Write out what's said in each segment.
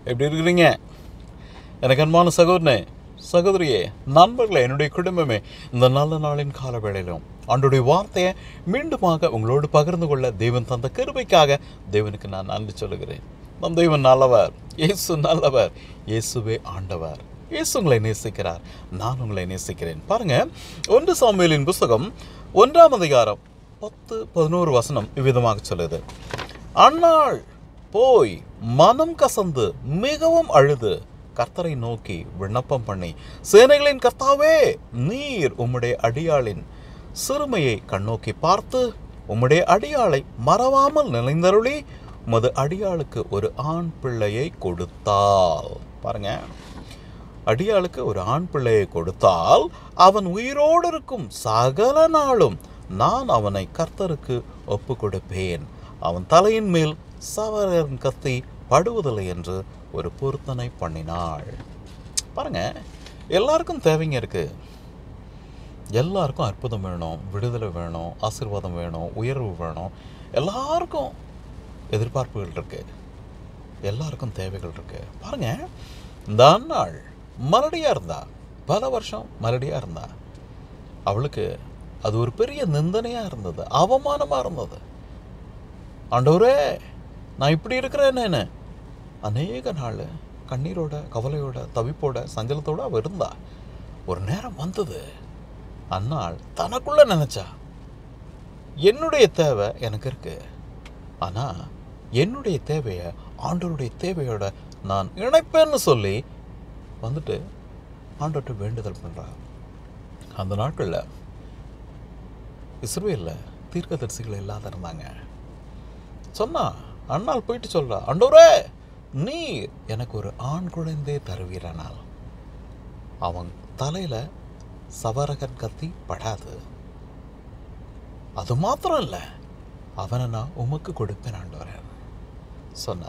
எப்படி இருக்கிறீங்க எனக்கு அன்பான சகோதரனே சகோதரியே நண்பர்களே என்னுடைய குடும்பமே இந்த நல்ல நாளின் கால வேளையிலும் ஆண்டுடைய வார்த்தையை மீண்டுமாக உங்களோடு பகிர்ந்து கொள்ள தேவன் தந்த கிருபைக்காக தேவனுக்கு நான் நன்றி சொல்லுகிறேன் நம் தேவன் நல்லவர் இயேசு நல்லவர் இயேசுவே ஆண்டவர் இயேசு உங்களை நேசிக்கிறார் நான் உங்களை நேசிக்கிறேன் பாருங்க ஒன்று சாமுவேலின் புஸ்தகம் ஒன்றாம் அதிகாரம் பத்து பதினோரு வசனம் இவ்விதமாக சொல்லுது அன்னாள் போய் மனம் கசந்து மிகவும் அழுது கர்த்தரை நோக்கி விண்ணப்பம் பண்ணி சேனைகளின் கர்த்தாவே நீர் உம்முடைய அடியாளின் சிறுமையை கண்ணோக்கி பார்த்து உம்முடைய அடியாளை மறவாமல் நினைந்தருளி உமது அடியாளுக்கு ஒரு ஆண் பிள்ளையை கொடுத்தால் பாருங்க அடியாளுக்கு ஒரு ஆண் பிள்ளையை கொடுத்தால் அவன் உயிரோடு இருக்கும் சகல நாளும் நான் அவனை கர்த்தருக்கு ஒப்பு கொடுப்பேன் அவன் தலையின் மேல் சவரன் கத்தி படுவதில்லை என்று ஒரு பொருத்தனை பண்ணினாள் பாருங்க எல்லாருக்கும் தேவைங்க இருக்கு எல்லாருக்கும் அற்புதம் வேணும் விடுதலை வேணும் ஆசீர்வாதம் வேணும் உயர்வு வேணும் எல்லாருக்கும் எதிர்பார்ப்புகள் இருக்கு எல்லாருக்கும் தேவைகள் இருக்கு பாருங்க இந்த அன்னாள் மலடியா இருந்தா பல வருஷம் மலடியா இருந்தா அவளுக்கு அது ஒரு பெரிய நிந்தனையா இருந்தது அவமானமா இருந்தது ஆண்டவரே நான் இப்படி இருக்கிறேன்னு அநேக நாள் கண்ணீரோட கவலையோட தவிப்போட சஞ்சலத்தோட அவ இருந்தா ஒரு நேரம் வந்தது அன்னாள் தனக்குள்ள நினைச்சா என்னுடைய தேவை எனக்கு இருக்கு ஆனா என்னுடைய தேவையை ஆண்டவருடைய தேவையோட நான் இணைப்பேன்னு சொல்லி வந்துட்டு ஆண்டவர்கிட்ட வேண்டுதல் பண்றா அந்த நாட்களில் இஸ்ரேலில் தீர்க்கதரிசிகள் இல்லாத இருந்தாங்க சொன்னா அண்ணாள் போயிட்டு சொல்றா அண்டோரே நீர் எனக்கு ஒரு ஆண் குழந்தை தருவீரானால் அவன் தலையில சவரகன் கத்தி படாது அது மாத்திரம் இல்லை அவனை நான் உமக்கு கொடுப்பேன் ஆண்டவரே சொன்னா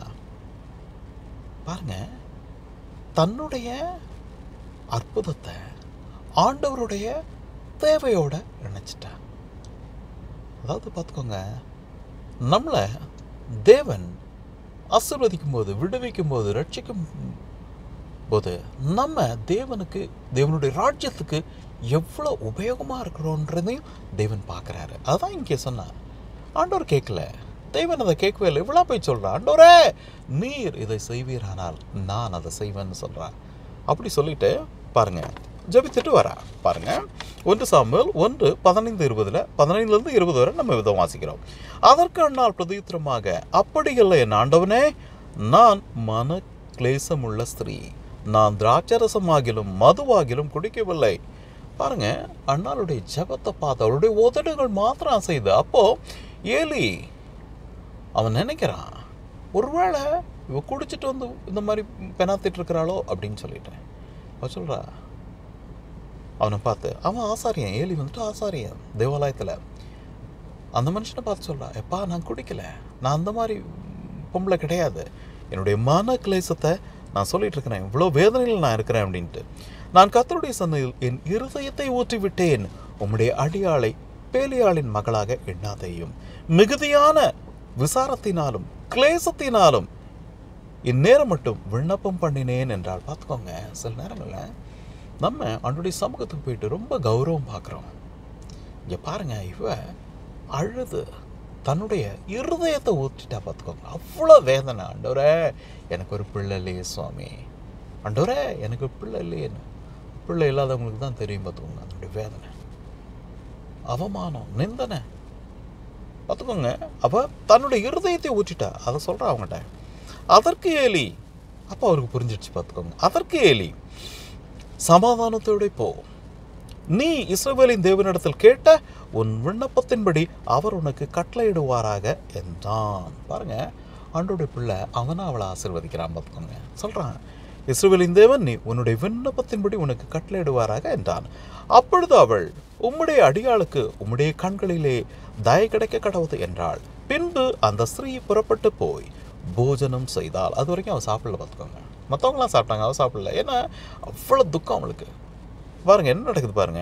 பாருங்க தன்னுடைய அற்புதத்தை ஆண்டவருடைய தேவையோட இணைச்சிட்டான் அதாவது பார்த்துக்கோங்க நம்மளை தேவன் ஆசீர்வதிக்கும் போது விடுவிக்கும் போது ரட்சிக்கும் போது நம்ம தேவனுக்கு தேவனுடைய ராஜ்யத்துக்கு எவ்வளோ உபயோகமாக இருக்கிறோன்றதையும் தேவன் பார்க்குறாரு அதான் இங்கே சொன்னார் ஆண்டவர் கேட்கல தேவன் அதை கேட்கவே இல்லை இவ்வளோ போய் சொல்கிறான் ஆண்டவரே நீர் இதை செய்வீரானால் நான் அதை செய்வேன்னு சொல்கிறான் அப்படி சொல்லிட்டு பாருங்க ஜெபித்துட்டு வரா பாருங்க ஒன்று சாமுவேல் ஒன்று பதினைந்து இருபதுல பதினைந்துலேருந்து இருபது வரை நம்ம விதம் வாசிக்கிறோம் அதற்கு அண்ணால் பிரதியுத்தரமாக அப்படி இல்லை என் ஆண்டவனே நான் மன கிளேசமுள்ள ஸ்திரீ நான் திராட்சரசமாகிலும் மதுவாகிலும் குடிக்கவில்லை பாருங்க அண்ணாளுடைய ஜெபத்தை பார்த்து அவருடைய உதடுகள் மாத்திரம் அசைது அப்போ ஏலி அவன் நினைக்கிறான் ஒருவேளை இவ குடிச்சிட்டு வந்து இந்த மாதிரி பெனாத்திட்டு இருக்கிறாளோ அப்படின்னு சொல்லிட்டேன் அவ சொல்றா அவனை பார்த்து அவன் ஆசாரியன் ஏலி வந்துட்டு ஆசாரியன் தேவாலயத்தில் அந்த மனுஷனை பார்த்து சொல்றா எப்பா நான் குடிக்கல நான் அந்த மாதிரி பொம்பளை கிடையாது என்னுடைய மன கிளேசத்தை நான் சொல்லிட்டு இருக்கிறேன் இவ்வளோ வேதனையில் நான் இருக்கிறேன் அப்படின்ட்டு நான் கத்தருடைய சந்தையில் என் இருதயத்தை ஊற்றி விட்டேன் உம்முடைய அடியாளை பேலியாளின் மகளாக எண்ணாதையும் மிகுதியான விசாரத்தினாலும் கிளேசத்தினாலும் இந்நேரம் மட்டும் விண்ணப்பம் பண்ணினேன் என்றால் பார்த்துக்கோங்க சில நேரங்களில் நம்ம அவனுடைய சமூகத்துக்கு போயிட்டு ரொம்ப கௌரவம் பார்க்குறோம் இங்கே பாருங்க இவ அழுது தன்னுடைய இருதயத்தை ஊற்றிட்டா பார்த்துக்கோங்க அவ்வளோ வேதனை ஆண்டவரே எனக்கு ஒரு பிள்ளை இல்லையே சுவாமி ஆண்டவரே எனக்கு ஒரு பிள்ளை இல்லையேன்னு பிள்ளை இல்லாதவங்களுக்கு தான் தெரியும் பார்த்துக்கோங்க அதனுடைய வேதனை அவமானம் நிந்தனை பார்த்துக்கோங்க அவ தன்னுடைய இருதயத்தை ஊற்றிட்டா அதை சொல்கிறா அவங்ககிட்ட அதற்கு ஏலி அப்போ அவருக்கு புரிஞ்சிடுச்சு பார்த்துக்கோங்க அதற்கு ஏலி சமாதானத்தோட போ நீ இஸ்ரவேலின் தேவனிடத்தில் கேட்ட உன் விண்ணப்பத்தின்படி அவர் உனக்கு கட்டளையிடுவாராக என்றான் பாருங்க ஆண்டோடைய பிள்ளை அவனை அவளை ஆசீர்வதிக்கிறான் பார்த்துக்கோங்க சொல்றான் இஸ்ரவேலின் தேவன் நீ உன்னுடைய விண்ணப்பத்தின்படி உனக்கு கட்டளையிடுவாராக என்றான் அப்பொழுது அவள் உம்முடைய அடியாளுக்கு உம்முடைய கண்களிலே தய கிடைக்க கடவுது என்றாள் பின்பு அந்த ஸ்திரீ புறப்பட்டு போய் போஜனம் செய்தால் அது வரைக்கும் அவள் சாப்பிடல பார்த்துக்கோங்க மற்றவங்களாம் சாப்பிட்டாங்க அவள் சாப்பிடல ஏன்னா அவ்வளோ துக்கம் அவளுக்கு பாருங்க என்ன நடக்குது பாருங்க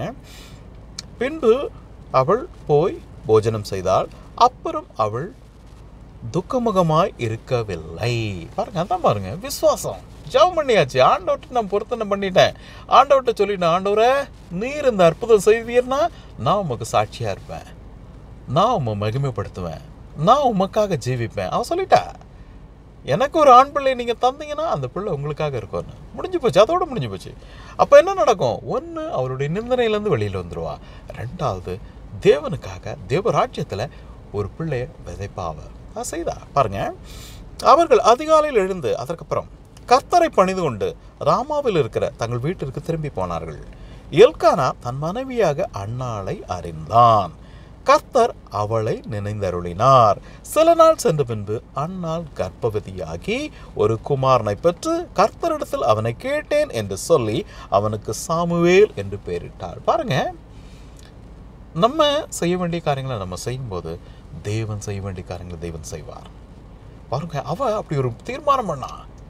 பின்பு அவள் போய் போஜனம் செய்தாள் அப்புறம் அவள் துக்கமுகமாய் இருக்கவில்லை பாருங்க அதான் பாருங்க விசுவாசம் ஜெபம் பண்ணியாச்சு ஆண்டவர்கிட்ட நான் பொருத்தனை பண்ணிட்டேன் ஆண்டவர்கிட்ட சொல்லிட்டேன் ஆண்டவரே நீர் இந்த அற்புதம் செய்வீர்னா நான் உமக்கு சாட்சியா இருப்பேன் நான் உம்மை மகிமைப்படுத்துவேன் நான் உமக்காக ஜீவிப்பேன் அவன் சொல்லிட்டா எனக்கு ஒரு ஆண் பிள்ளை நீங்கள் தந்தீங்கன்னா அந்த பிள்ளை உங்களுக்காக இருக்கும்னு முடிஞ்சு போச்சு அதோட முடிஞ்சு போச்சு அப்போ என்ன நடக்கும் ஒன்று அவருடைய நிந்தனையிலேருந்து வெளியில் வந்துடுவா ரெண்டாவது தேவனுக்காக தேவ ராஜ்யத்தில் ஒரு பிள்ளைய விதைப்பாவ அது செய்தா பாருங்க அவர்கள் அதிகாலையில் எழுந்து அதற்கப்புறம் கர்த்தரை பணிந்து கொண்டு ராமாவில் இருக்கிற தங்கள் வீட்டிற்கு திரும்பி போனார்கள் எல்கானா தன் மனைவியாக அன்னாளை அறிந்தான் கர்த்தர் அவளை நினைந்தருளினார் சில நாள் சென்ற பின்பு அன்னாள் கர்ப்பவதியாகி ஒரு குமாரனை பெற்று கர்த்தரிடத்தில் அவனை கேட்டேன் என்று சொல்லி அவனுக்கு சாமுவேல் என்று பெயரிட்டாள் பாருங்க நம்ம செய்ய வேண்டிய காரியங்களை நம்ம செய்யும்போது தேவன் செய்ய வேண்டிய காரியங்களை தேவன் செய்வார் பாருங்க அவ அப்படி ஒரு தீர்மானம் பண்ணா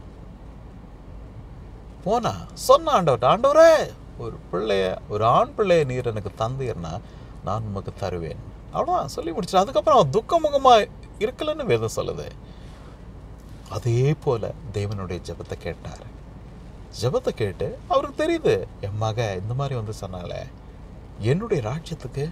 போனா சொன்ன ஆண்டவர்கிட்ட ஆண்டவரே ஒரு பிள்ளைய ஒரு ஆண் பிள்ளைய நீர் எனக்கு தந்தீர்னா நான் உமக்கு தருவேன் அவ்வளோதான் சொல்லி முடிச்சு அதுக்கப்புறம் அவன் துக்கமுகமாக இருக்கலன்னு வேதம் சொல்லுது அதே போல தேவனுடைய ஜெபத்தை கேட்டார் ஜெபத்தை கேட்டு அவருக்கு தெரியுது என் மக இந்த மாதிரி வந்து சொன்னாலே என்னுடைய ராஜ்யத்துக்கு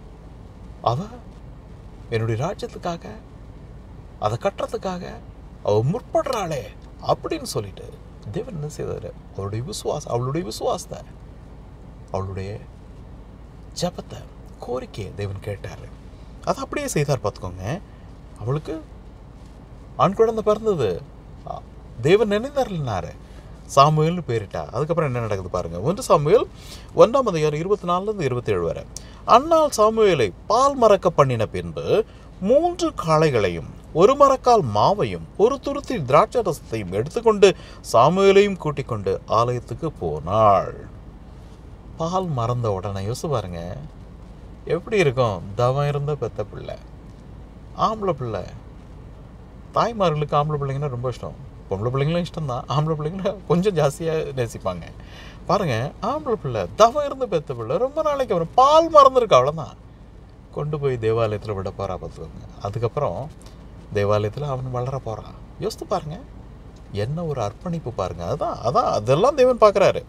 அவ என்னுடைய ராஜ்யத்துக்காக அதை கட்டுறதுக்காக அவ முற்படுறாளே அப்படின்னு சொல்லிட்டு தேவன் என்ன செய்தாரு அவருடைய விசுவாசம் அவளுடைய விசுவாசத்தை அவளுடைய ஜபத்தை கோரிக்கையை தேவன் கேட்டார் அதை அப்படியே செய்தார் பார்த்துக்கோங்க அவளுக்கு ஆண் குழந்தை பிறந்தது ஆ, தேவன் நினைந்தாருனாரு சாமுவேல்னு பேரிட்டா அதுக்கப்புறம் என்ன நடக்குது பாருங்க ஒன்று சாமுவேல் ஒன்றாம் அதிகாரம் இருபத்தி நாலுலேருந்து இருபத்தி ஏழு வரை அன்னால் சாமுவேலை பால் மறக்க பண்ணின பின்பு மூன்று காளைகளையும் ஒரு மரக்கால் மாவையும் ஒரு துருத்தி திராட்சை ரசத்தையும் எடுத்துக்கொண்டு சாமுவேலையும் கூட்டிக் கொண்டு ஆலயத்துக்கு போனாள் பால் மறந்த உடனே யோசிச்சு பாருங்க எப்படி இருக்கும் தவம் இருந்த பெத்த பிள்ளை ஆம்பளை பிள்ளை தாய்மார்களுக்கு ஆம்பளை பிள்ளைங்கன்னா ரொம்ப இஷ்டம் பொம்பளை பிள்ளைங்களும் இஷ்டம் தான் ஆம்பளை பிள்ளைங்கள கொஞ்சம் ஜாஸ்தியாக நேசிப்பாங்க பாருங்க ஆம்பளை பிள்ளை தவம் இருந்து பெத்த பிள்ளை ரொம்ப நாளைக்கு அப்புறம் பால் மறந்துருக்கு அவ்வளோதான் கொண்டு போய் தேவாலயத்தில் விட போகிறா பார்த்துக்கோங்க அதுக்கப்புறம் தேவாலயத்தில் அவன் வளர போகிறான் யோசித்து பாருங்க என்ன ஒரு அர்ப்பணிப்பு பாருங்க அதான் அதான் அதெல்லாம் தேவன் பார்க்குறாரு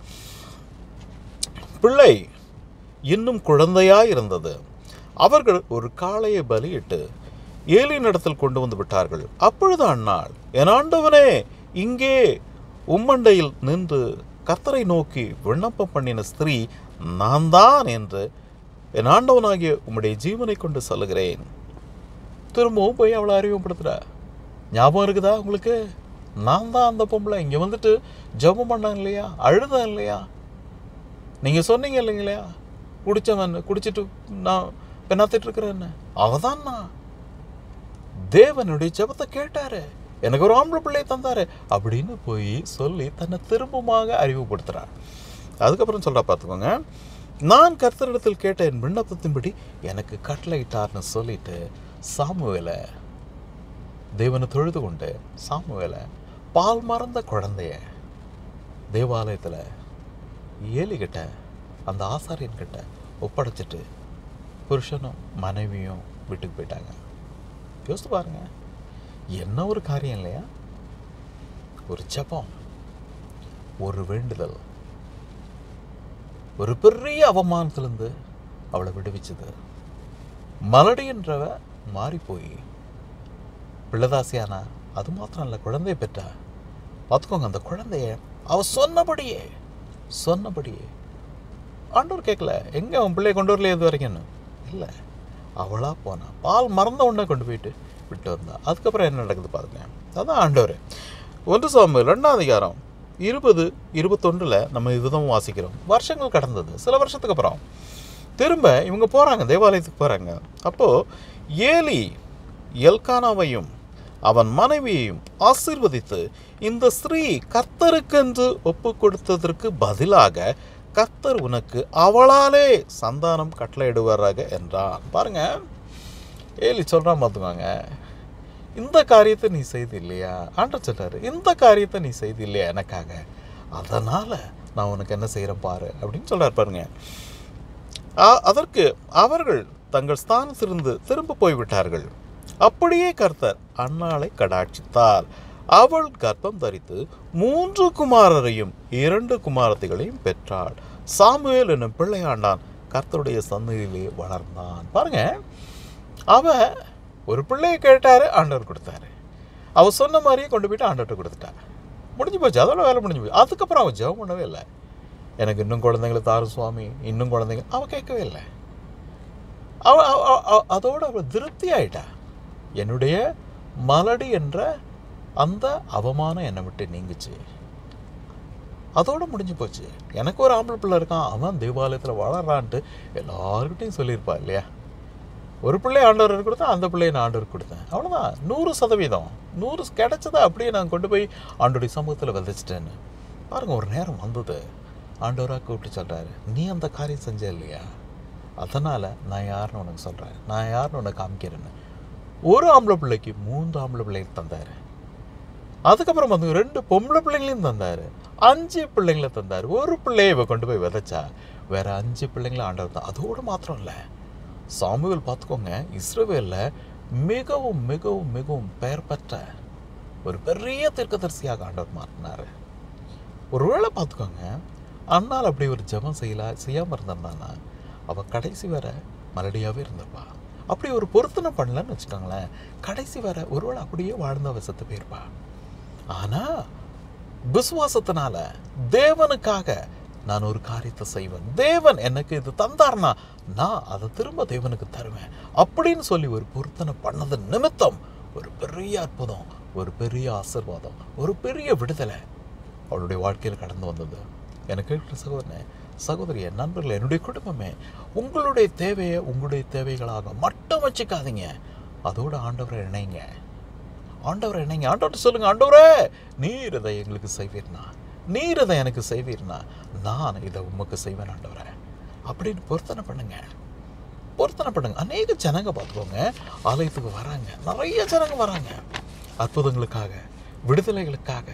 பிள்ளை இன்னும் குழந்தையாய் இருந்தது அவர்கள் ஒரு காளையை பலியிட்டு ஏலியின் இடத்தில் கொண்டு வந்து விட்டார்கள் அப்பொழுது அன்னாள் என் ஆண்டவனே இங்கே உம்மண்டையில் நின்று கர்த்தரை நோக்கி விண்ணப்பம் பண்ணின ஸ்திரீ நான் தான் என்று என் ஆண்டவனாகிய உம்முடைய ஜீவனை கொண்டு சொல்லுகிறேன் திரும்பவும் போய் அவளை அறிமுகப்படுத்துறா ஞாபகம் இருக்குதா உங்களுக்கு நான் தான் அந்த பொம்பளை இங்கே வந்துட்டு ஜெபம் பண்ணாங்க இல்லையா அழுதான் இல்லையா நீங்கள் சொன்னீங்க இல்லைங்களா குடிச்சவன் குடிச்சிட்டு நான் பெண்ணாத்திட்டு இருக்கிறேன்னு அவதான் நான் தேவனுடைய ஜெபத்தை கேட்டாரு எனக்கு ஒரு ஆம்பளை பிள்ளையை தந்தாரு அப்படின்னு போய் சொல்லி தன்னை திரும்பமாக அறிவுப்படுத்துறார் அதுக்கப்புறம் சொல்றா பார்த்துக்கோங்க நான் கர்த்தரிடத்தில் கேட்ட என் விண்ணப்பத்தின்படி எனக்கு கட்டளையிட்டார்னு சொல்லிட்டு சாமுவேலை தேவனை தொழுது கொண்டு சாமுவேலை பால் மறந்த குழந்தைய தேவாலயத்தில் ஏலிகிட்ட அந்த ஆசாரியன் கிட்ட ஒப்படைச்சிட்டு புருஷனும் மனைவியும் வீட்டுக்கு போயிட்டாங்க யோசித்து பாருங்க என்ன ஒரு காரியம் இல்லையா ஒரு ஜெபம் ஒரு வேண்டுதல் ஒரு பெரிய அவமானத்திலிருந்து அவளை விடுவிச்சது மலடின்றவ மாறி போய் பிள்ளதாசியானா அது மாத்திரம் இல்லை குழந்தைய பெற்றா பார்த்துக்கோங்க அந்த குழந்தைய அவ சொன்னபடியே சொன்னபடியே ஆண்டவர் கேட்கல எங்க அவன் பிள்ளைய கொண்டு வரலையே இது வரைக்கும்னு இல்லை அவளா போனா பால் மறந்த உடனே கொண்டு போயிட்டு விட்டு வந்தா அதுக்கப்புறம் என்ன நடக்குது பாருங்க அதான் ஆண்டவர் ஒன்று சாமி ரெண்டாம் அதிகாரம் இருபது இருபத்தொன்றில் நம்ம இதுதான் வாசிக்கிறோம் வருஷங்கள் கடந்தது சில வருஷத்துக்கு அப்புறம் திரும்ப இவங்க போகிறாங்க தேவாலயத்துக்கு போகிறாங்க அப்போது ஏலி எல்கானாவையும் அவன் மனைவியையும் ஆசீர்வதித்து இந்த ஸ்திரீ கர்த்தருக்கென்று ஒப்பு கொடுத்ததற்கு பதிலாக கர்த்தர் உனக்கு அவளாலே சந்தானம் கட்டளையிடுவாராக என்றான் பாருங்க ஏலி சொல்கிறான் பார்த்துக்கோங்க இந்த காரியத்தை நீ செய்து இல்லையா ஆண்டர் சொல்றாரு இந்த காரியத்தை நீ செய்து இல்லையா எனக்காக அதனால் நான் உனக்கு என்ன செய்கிறேன் பாரு அப்படின்னு சொல்றாரு பாருங்க ஆ- அதற்கு அவர்கள் தங்கள் ஸ்தானத்திலிருந்து திரும்ப போய்விட்டார்கள் அப்படியே கர்த்தர் அன்னாளை கடாட்சித்தார் அவள் கர்ப்பம் தரித்து மூன்று குமாரரையும் இரண்டு குமாரத்திகளையும் பெற்றாள் சாமுவேல் என்னும் பிள்ளையாண்டான் கர்த்தருடைய சந்நிதியிலே வளர்ந்தான் பாருங்க அவ ஒரு பிள்ளையை கேட்டாரு ஆண்டவர் கொடுத்தாரு அவ சொன்ன மாதிரியே கொண்டு போயிட்டு ஆண்டவர்கிட்ட கொடுத்துட்டா முடிஞ்சு போச்சு அதோட வேலை முடிஞ்சு போச்சு அதுக்கப்புறம் அவன் ஜெபம் பண்ணவே இல்லை எனக்கு இன்னும் குழந்தைங்களை தாரு சுவாமி இன்னும் குழந்தைங்க அவ கேட்கவே இல்லை அவ அவ- அவ- அவ- அதோட அவள் திருப்தி ஆயிட்டா என்னுடைய மலடி என்ற அந்த அவமானம் என்னை விட்டு நீங்குச்சு அதோட முடிஞ்சு போச்சு எனக்கு ஒரு ஆம்பளை பிள்ளை இருக்கான் அவன் தேவாலயத்தில் வளர்றான்ட்டு எல்லாருக்கிட்டையும் சொல்லியிருப்பா இல்லையா ஒரு பிள்ளை ஆண்டவர் கொடுத்தா அந்த பிள்ளையை நான் ஆண்டவர் கொடுத்தேன் அவ்வளோதான் நூறு சதவீதம் நூறு கிடைச்சதை அப்படியே நான் கொண்டு போய் ஆண்டோடைய சமூகத்தில் விதைச்சிட்டேன்னு பாருங்க ஒரு நேரம் வந்தது ஆண்டவராக கூப்பிட்டு சொல்கிறாரு நீ அந்த காரியம் செஞ்ச இல்லையா அதனால் நான் யாருன்னு உனக்கு சொல்கிறேன் நான் யாருன்னு உனக்கு காமிக்கிறேன்னு ஒரு ஆம்பளை பிள்ளைக்கு மூன்று ஆம்பளை பிள்ளைங்க தந்தார் அதுக்கப்புறம் வந்து ரெண்டு பொம்பளை பிள்ளைங்களையும் தந்தார் அஞ்சு பிள்ளைங்களை தந்தார் ஒரு பிள்ளையை இவ கொண்டு போய் விதைச்சா வேற அஞ்சு பிள்ளைங்கள ஆண்டவர் தான் அதோடு மாத்திரம் இல்லை சாமுவேல் பார்த்துக்கோங்க இஸ்ரவேலில் மிகவும் மிகவும் மிகவும் பெயர் பெற்ற ஒரு பெரிய தீர்க்கதரிசியாக ஆண்டவர் மாற்றினார் ஒருவேளை பார்த்துக்கோங்க அண்ணால் அப்படி ஒரு ஜெபம் செய்யல செய்யாமல் இருந்திருந்தானா அவள் கடைசி வரை மலடியாகவே இருந்திருப்பா அப்படி ஒரு பொருத்தனை பண்ணலன்னு வச்சுக்கோங்களேன் கடைசி வரை ஒருவேளை அப்படியே வாழ்ந்த வசத்து போயிருப்பா ஆனால் விசுவாசத்தினால தேவனுக்காக நான் ஒரு காரியத்தை செய்வேன் தேவன் எனக்கு இது தந்தார்னா நான் அதை திரும்ப தேவனுக்கு தருவேன் அப்படின்னு சொல்லி ஒரு பொருத்தனை பண்ணது நிமித்தம் ஒரு பெரிய அற்புதம் ஒரு பெரிய ஆசீர்வாதம் ஒரு பெரிய விடுதலை அவளுடைய வாழ்க்கையில் கடந்து வந்தது எனக்கு இருக்கிற சகோதரனே சகோதரிய நண்பர்களே என்னுடைய குடும்பமே உங்களுடைய தேவையை உங்களுடைய தேவைகளாக மட்டும் வச்சுக்காதீங்க அதோட ஆண்டவரை இணைங்க ஆண்டவரை இணைங்க ஆண்டவர்கிட்ட சொல்லுங்க ஆண்டவரே நீர் இதை எங்களுக்கு செய்வீர்னா நீர் இதை எனக்கு செய்வீர்னா நான் இதை உமக்கு செய்வேன் ஆண்டவரே அப்படின்னு பொருத்தனை பண்ணுங்க பொருத்தனை பண்ணுங்க அநேக ஜனங்க பார்த்துக்கோங்க ஆலயத்துக்கு வராங்க நிறைய ஜனங்க வராங்க அற்புதங்களுக்காக விடுதலைகளுக்காக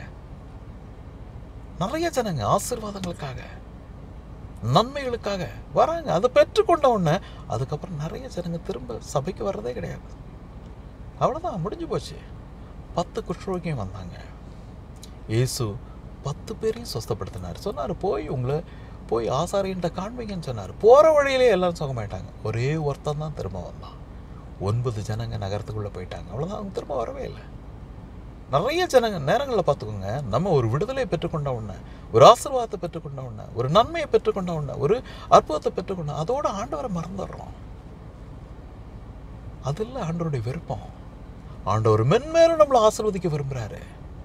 நிறைய ஜனங்க ஆசீர்வாதங்களுக்காக நன்மைகளுக்காக வராங்க அதை பெற்றுக்கொண்ட உடனே அதுக்கப்புறம் நிறைய ஜனங்க திரும்ப சபைக்கு வர்றதே கிடையாது அவ்வளோதான் முடிஞ்சு போச்சு பத்து குஷ்ரோகியம் வந்தாங்க இயேசு பத்து பேரையும் சுஸ்தப்படுத்தினார் சொன்னார் போய் உங்களை போய் ஆசாரியன்ட்ட காண்பீங்கன்னு சொன்னார் போகிற வழியிலே எல்லாரும் சுகமாயிட்டாங்க ஒரே ஒருத்தன் தான் திரும்ப வந்தான் ஒன்பது ஜனங்க நகரத்துக்குள்ளே போயிட்டாங்க அவ்வளோதான் அவங்க திரும்ப வரவே இல்லை நிறைய ஜனங்க நேரங்களில் பார்த்துக்கோங்க நம்ம ஒரு விடுதலையை பெற்றுக்கொண்ட உடனே ஒரு ஆசீர்வாதத்தை பெற்றுக்கொண்ட உடனே ஒரு நன்மையை பெற்றுக்கொண்ட உடனே ஒரு அற்புதத்தை பெற்றுக்கொண்ட அதோட ஆண்டவரை மறந்துடுறோம் அது இல்லை ஆண்டவருடைய விருப்பம் ஆண்டவர் மென்மேலும் நம்மளை ஆசீர்வதிக்க விரும்புகிறாரு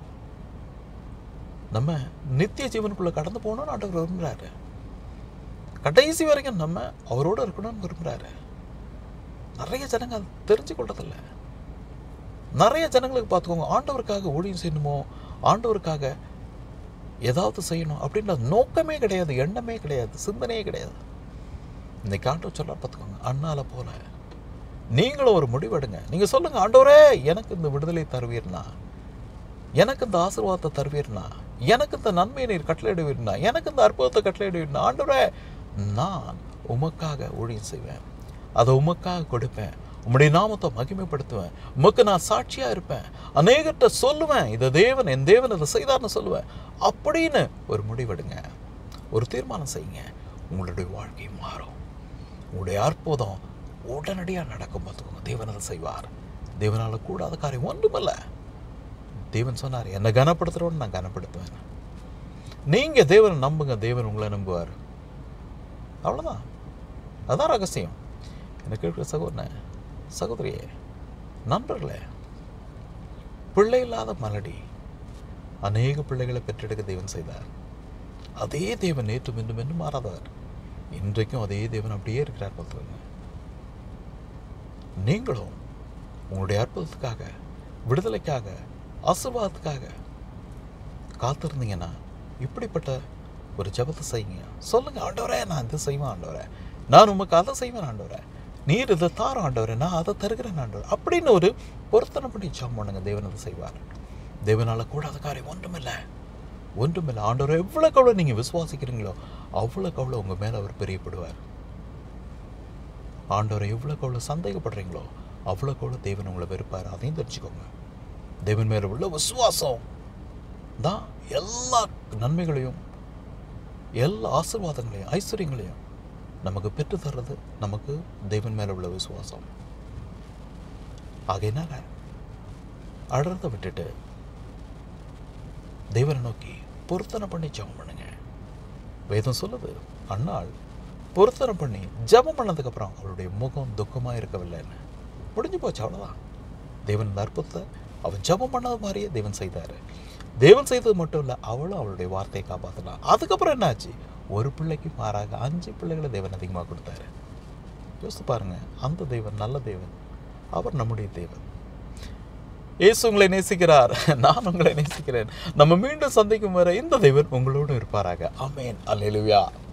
நம்ம நித்திய ஜீவனுக்குள்ள கடந்து போகணும்னு ஆண்டவர் விரும்புகிறாரு கடைசி வரைக்கும் நம்ம அவரோட இருக்கணும்னு விரும்புகிறாரு நிறைய ஜனங்க அதை தெரிஞ்சு கொள்றதில்ல நிறைய ஜனங்களுக்கு பார்த்துக்கோங்க ஆண்டவருக்காக ஊழியம் செய்யணுமோ ஆண்டவருக்காக ஏதாவது செய்யணும் அப்படின்ற நோக்கமே கிடையாது எண்ணமே கிடையாது சிந்தனையே கிடையாது இன்னைக்கு ஆண்டவர் சொல்ல பார்த்துக்கோங்க அண்ணால போல நீங்களும் ஒரு முடிவெடுங்க நீங்க சொல்லுங்க ஆண்டவரே எனக்கு இந்த விடுதலை தருவீர்னா எனக்கு இந்த ஆசீர்வாதத்தை தருவீர்னா எனக்கு இந்த நன்மையை நீர் கட்டளையிடுவீர்னா எனக்கு இந்த அற்புதத்தை கட்டளையிடுவீர்னா ஆண்டவரே நான் உமக்காக ஊழியம் செய்வேன் அதை உமக்காக கொடுப்பேன் உம்முடைய நாமத்தை மகிமைப்படுத்துவேன் உமக்கு நான் சாட்சியா இருப்பேன் அநேகர்கிட்ட சொல்லுவேன் இதை தேவன் என் தேவன் இதை செய்தார்னு சொல்லுவேன் அப்படின்னு ஒரு முடிவெடுங்க ஒரு தீர்மானம் செய்யுங்க உங்களுடைய வாழ்க்கை மாறும் உங்களுடைய அற்புதம் உடனடியாக நடக்கும் பார்த்துக்கோங்க தேவன் அதை செய்வார் தேவனால் கூடாத காரியம் ஒன்றுமில்ல தேவன் சொன்னார் என்னை கனப்படுத்துகிறோன்னு நான் கனப்படுத்துவேன் நீங்கள் தேவனை நம்புங்க தேவன் உங்களை நம்புவார் அவ்வளோதான் அதான் ரகசியம் எனக்கு இருக்கிற சகோதரனே சகோதரியே நண்பர்களே பிள்ளை இல்லாத மலடி அநேக பிள்ளைகளை பெற்றெடுக்க தேவன் செய்தார் அதே தேவன் நேற்று மீண்டும் இன்னும் மாறாதவர் இன்றைக்கும் அதே தேவன் அப்படியே இருக்கிறார் பார்த்துக்கோங்க நீங்களும் உங்களுடைய அற்புதத்துக்காக விடுதலைக்காக ஆசீர்வாதத்துக்காக காத்திருந்தீங்கன்னா இப்படிப்பட்ட ஒரு ஜெபத்தை செய்யுங்க சொல்லுங்க ஆண்டவரே நான் இதை செய்வேன் ஆண்டவரே நான் உமக்கு அதை செய்வேன் ஆண்டவரே நீர் இதை தாரம் ஆண்டவரே நான் அதை தருகிறேன் ஆண்டவர் அப்படின்னு ஒரு பொருத்தனை பண்ணி ஜெபம் பண்ணுங்க தேவன் அதை செய்வார் தேவனால கூடாத காரியம் ஒன்றுமில்லை ஒன்றுமில்லை ஆண்டவரை எவ்வளோக்கு எவ்வளோ நீங்கள் விசுவாசிக்கிறீங்களோ அவ்வளோக்கு அவ்வளோ உங்கள் மேலே அவர் பிரியப்படுவார் ஆண்டவரை எவ்வளோக்கு எவ்வளோ சந்தேகப்படுறீங்களோ அவ்வளோ கூட தேவன் உங்களை வெறுப்பார் அதையும் தெரிஞ்சுக்கோங்க தேவன் மேலே உள்ள விசுவாசம் தான் எல்லா நன்மைகளையும் எல்லா ஆசீர்வாதங்களையும் ஐஸ்வர்யங்களையும் நமக்கு பெற்று தர்றது நமக்கு தேவன் மேலே உள்ள விசுவாசம் ஆகையினால அடர்ந்த விட்டுட்டு தேவனை நோக்கி பொருத்தனை பண்ணி ஜெபம் பண்ணுங்க வேதம் சொல்லுது அன்னாள் பொருத்தனை பண்ணி ஜெபம் பண்ணதுக்கப்புறம் அவளுடைய முகம் துக்கமாக இருக்கவில்லைன்னு முடிஞ்சு போச்சு அவ்வளோதான் தேவன் இந்த அற்புதத்தை அவன் ஜெபம் பண்ணது மாதிரியே தேவன் செய்தார் தேவன் செய்தது மட்டும் இல்லை அவளும் அவளுடைய வார்த்தையை காப்பாற்றினான் அதுக்கப்புறம் என்னாச்சு ஒரு பிள்ளைக்கு மாறாக அஞ்சு பிள்ளைகளை தேவன் அதிகமாக கொடுத்தாரு யோசித்து பாருங்க அந்த தேவன் நல்ல தேவன் அவர் நம்முடைய தேவன் இயேசு உங்களை நேசிக்கிறார் நான் உங்களை நேசிக்கிறேன் நம்ம மீண்டும் சந்திக்கும் வரை இந்த தேவன் உங்களோடு இருப்பாராக ஆமென் அல்லேலூயா